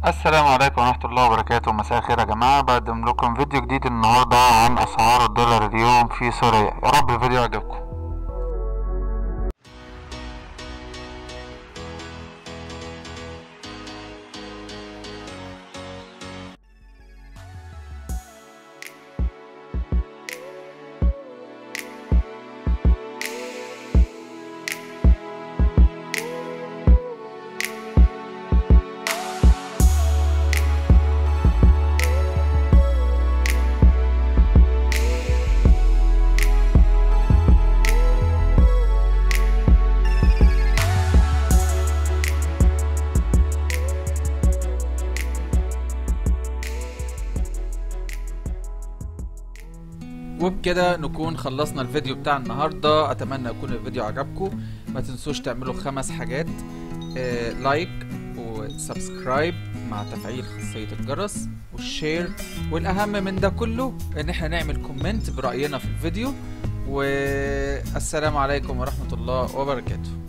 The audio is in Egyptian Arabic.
السلام عليكم ورحمة الله وبركاته مساء الخير يا جماعة بقدم لكم فيديو جديد النهاردة عن أسعار الدولار اليوم في سوريا يا رب الفيديو يعجبكم وبكده نكون خلصنا الفيديو بتاع النهارده اتمنى يكون الفيديو عجبكم ما تنسوش تعملوا خمس حاجات آه لايك وسبسكرايب مع تفعيل خاصية الجرس والشير والاهم من ده كله ان احنا نعمل كومنت برأينا في الفيديو والسلام عليكم ورحمة الله وبركاته